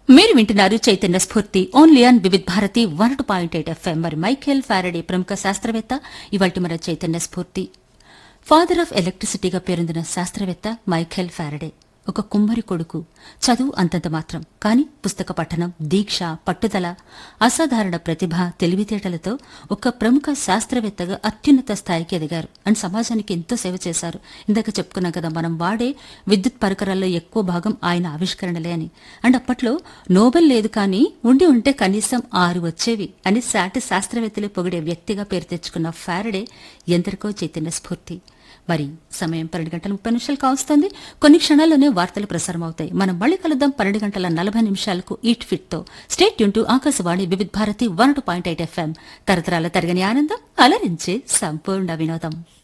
మీరు వింటున్నారు Chaitanya Spoorthi only on Vividh Bharati one two point eight FM మరి మైఖేల్ ఫారడే ప్రముఖ శాస్త్రవేత్త ఇవాటి మన చైతన్య స్ఫూర్తి ఫాదర్ ఆఫ్ ఎలక్ట్రిసిటీగా పేరొందిన శాస్త్రవేత్త మైఖేల్ ఫారడే ఒక కుమ్మరి కొడుకు చదువు అంతంత మాత్రం కాని పుస్తక పఠనం దీక్ష పట్టుదల అసాధారణ ప్రతిభ తెలివితేటలతో ఒక ప్రముఖ శాస్త్రవేత్తగా అత్యున్నత స్థాయికి ఎదిగారు అండ్ సమాజానికి ఎంతో సేవ చేశారు ఇందాక చెప్పుకున్నాం కదా మనం వాడే విద్యుత్ పరికరాల్లో ఎక్కువ భాగం ఆయన ఆవిష్కరణలే అని అండ్ అప్పట్లో నోబెల్ లేదు కానీ ఉండి ఉంటే కనీసం ఆరు వచ్చేవి అని సాటి శాస్త్రవేత్తలు పొగిడే వ్యక్తిగా పేరు తెచ్చుకున్న ఫారడే ఎందరికో చైతన్య స్ఫూర్తి మరి సమయం పన్నెండు గంటల ముప్పై నిమిషాలు కావస్తోంది కొన్ని క్షణాల్లోనే వార్తలు ప్రసారం అవుతాయి మనం మళ్ళీ కలుద్దాం పన్నెండు గంటల నలభై నిమిషాలకు ఈట్ ఫిట్ తో స్టేట్ యూన్ to Akashvani Vividh Bharati one two point eight FM తరతరాల తరగని ఆనందం అలరించే సంపూర్ణ వినోదం